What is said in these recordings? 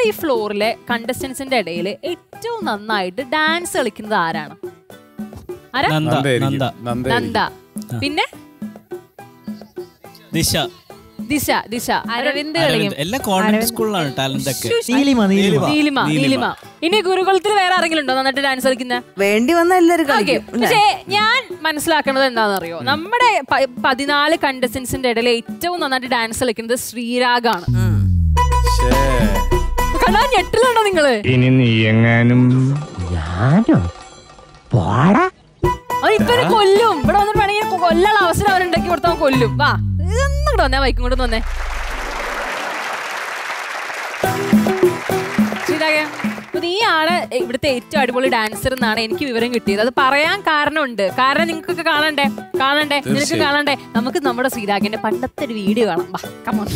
ഈ ഫ്ലോറിലെ കണ്ടസ്റ്റൻസിന്റെ ഇടയിൽ ഏറ്റവും നന്നായിട്ട് ഡാൻസ് കളിക്കുന്നത് ആരാണ് ആരാ നന്ദ നന്ദായിരിക്കും. നന്ദ നന്ദ പിന്നെ ദിശ ദിശ ദിശ അരവിന്ദ് അരവിന്ദ്. കളിക്കും എല്ലാം കോൺവെന്റ് സ്കൂളിലാണ് ടാലന്റ് ഒക്കെ നീലിമ നീലിമ നീലിമ നീലിമ ഇനി ഗുരുകുലത്തിൽ വേറെ ആരെങ്കിലും ഉണ്ടോ നന്നായിട്ട് ഡാൻസ് കളിക്കുന്ന വേണ്ടി വന്ന എല്ലാരും ഓക്കെ കളിക്കും ഇല്ലേ? പക്ഷേ ഞാൻ മനസ്സിലാക്കുന്നത് എന്താണെന്നറിയോ നമ്മുടെ പ- പതിനാല് കണ്ടസ്റ്റൻസിന്റെ ഇടയിൽ ഏറ്റവും നന്നായിട്ട് ഡാൻസ് കളിക്കുന്നത് ശ്രീരാഗാണ് ശ്ശേ. കണ്ടാ ഞെട്ടിലുണ്ടോ നിങ്ങള് ഇനി നീ എങ്ങാനും അവൻ ഇപ്പൊ എന്നെ കൊല്ലും ഇവിടെ വന്നിട്ട് വേണമെങ്കിൽ കൊല്ലാനുള്ള അവസരം അവരുണ്ടാക്കി കൊടുത്താൽ അവൻ കൊല്ലും വാ ഇതൊന്നും കൂടെ വന്നേ വൈക്കും കൂടെ വന്നേ ശ്രീരാഗ അപ്പൊ നീയാണ് ഇവിടുത്തെ ഏറ്റവും അടിപൊളി ഡാൻസർ എന്നാണ് എനിക്ക് വിവരം കിട്ടിയത് അത് പറയാൻ കാരണമുണ്ട് കാരണം നിങ്ങൾക്കൊക്കെ കാണണ്ടേ കാണണ്ടേ നിനക്ക് തീർച്ചയായും. കാണണ്ടേ നമുക്ക് നമ്മുടെ ശ്രീരാഗിന്റെ പണ്ടത്തെ ഒരു വീഡിയോ കാണാം വാ കമോൺ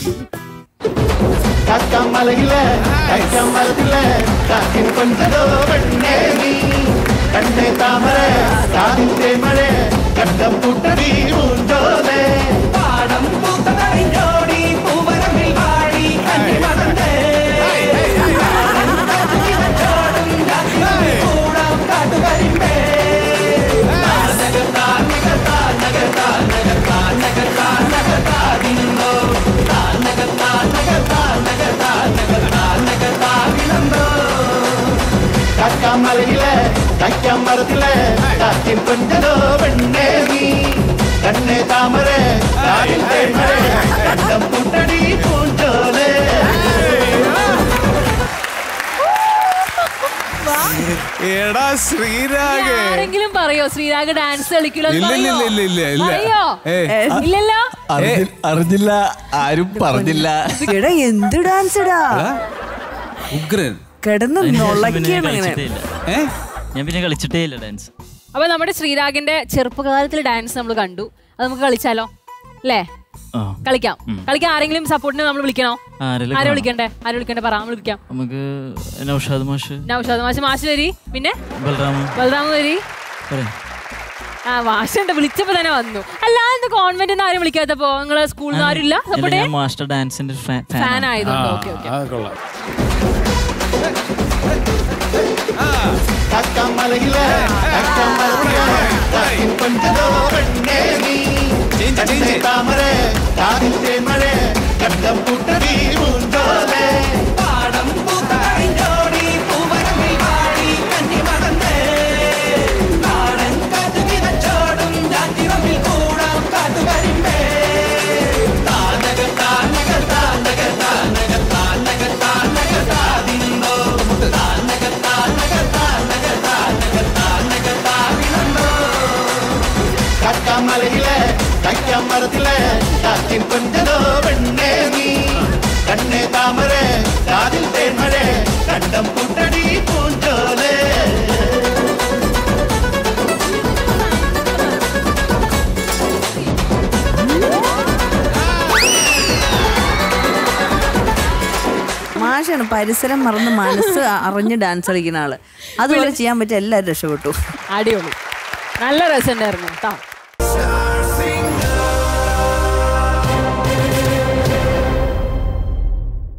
കക്കമലയിലെ കൈക്കമലത്തിലെ കാറ്റിൻ കൊഞ്ചതോ പെണ്ണേ നീ കണ്ണേ താമര കാതിന്റെ മഴ കണ്ടം പുട്ടടി ഊഞ്ചോലെ പാടം പൂത്തതറിഞ്ഞോടി പൂവരമിൽ വാടി കണ്ണി മറന്നേ കൂടാം കാട്ടുകരിമ്പേ നഗർത്താൻ നഗർത്താൻ നഗർത്താൻ നഗർത്താൻ നഗർത്താൻ നഗർത്താതിരുന്നോ നഗർത്താൻ നഗർത്താൻ നഗർത്താൻ നഗർത്താൻ നഗർത്താതിരുന്നോ കക്കമലയിലെ കൈക്കമരത്തിലെ കാറ്റിൻ കൊഞ്ചതോ പെണ്ണേ നീ കണ്ണേ താമര കാറ്റിന്റെ മഴ കണ്ടം പുട്ടടി പൂഞ്ചോലേ എടാ ശ്രീരാഗ് ആരെങ്കിലും പറയോ ശ്രീരാഗ് ഡാൻസ് കളിക്കില്ലോ ഇല്ല, ഇല്ല, ഇല്ല, ഇല്ല, ഇല്ല. പറയോ ഏ, ഇല്ലല്ലോ അറിഞ്ഞി- അറിഞ്ഞില്ല ആരും പറഞ്ഞില്ല എടാ എന്ത് ഡാൻസ് ഇടാ ഉഗ്രൻ കിടന്ന് പിന്നെ നൊളക്കിയാണ് അങ്ങനെ കളിച്ചിട്ടേ ഇല്ല ഏ ഞാൻ പിന്നെ കളിച്ചിട്ടേ ഇല്ല ഡാൻസ് അപ്പൊ നമ്മുടെ ശ്രീരാഗിന്റെ ചെറുപ്പകാലത്തിൽ ഡാൻസ് നമ്മൾ കണ്ടു അത് നമുക്ക് കളിച്ചാലോ അല്ലേ ആ കളിക്കാം കളിക്കാൻ ആരെങ്കിലും സപ്പോർട്ടിന് നമ്മൾ വിളിക്കണോ ആരെല്ലാം ആരെ കാണാം. വിളിക്കണ്ടേ ആരെ വിളിക്കണ്ടേ പറ നമ്മൾ വിളിക്കാം നമുക്ക് നൗഷാദ് മാഷ് നൗഷാദ് മാഷ് മാഷ് വരി പിന്നെ ബലറാമ് ബലറാമ വരി പറയാം ആ മാഷുണ്ട് വിളിച്ചപ്പോ തന്നെ വന്നു അല്ലാതെ കോൺവെന്റ് ആരും വിളിക്കാത്തപ്പോ നിങ്ങളെ സ്കൂളിൽ നിന്ന് ആരും ഇല്ല അല്ല, സപ്പോർട്ട് ഞാൻ മാസ്റ്റർ ഡാൻസിന്റെ ഫാൻ ഫാൻ ആയതുകൊണ്ട് ഓക്കെ ഓക്കെ ആ കൊള്ളാം കക്കമലയിലെ കക്കമലത്തിലെ കാറ്റിൻ കൊഞ്ചതോ പെണ്ണേ നീ കണ്ണേ താമര കാതിന്റെ മഴ കണ്ടം പുട്ടടി ഊഞ്ചോലെ പാടം പൂത്തറിഞ്ഞോടി പൂവരമിൽ വാടി കന്നി മറന്നേ നാടൻ കാറ്റു കിതച്ചോടും ജാതിറമ്മിൽ കൂടാം കാട്ടുകരിമ്പേ താനകത്താൻ നഗർത്താൻ നഗർത്താൻ നഗർത്താൻ നഗർത്താൻ നഗർത്താതിന്നോ താനകത്താൻ നഗർത്താൻ നഗർത്താൻ നഗർത്താൻ നഗർത്താതിന്നോ കക്കമലയിലെ കൈക്കമരത്തിലെ കാറ്റിൻ കൊഞ്ചതോ പെണ്ണേ നീ കണ്ണേ താമര കാതിൽ തേന്മഴ കണ്ടം പുട്ടടി പൂഞ്ചോലേ മാഷാണ് പരിസരം മറന്ന് മനസ്സ് അറിഞ്ഞ് ഡാൻസ് കളിക്കുന്ന ആള് അതുപോലെ ചെയ്യാൻ പറ്റിയ എല്ലാവരും രക്ഷപ്പെട്ടു അടിപൊളി നല്ല രസം ഉണ്ടായിരുന്നു കേട്ടോ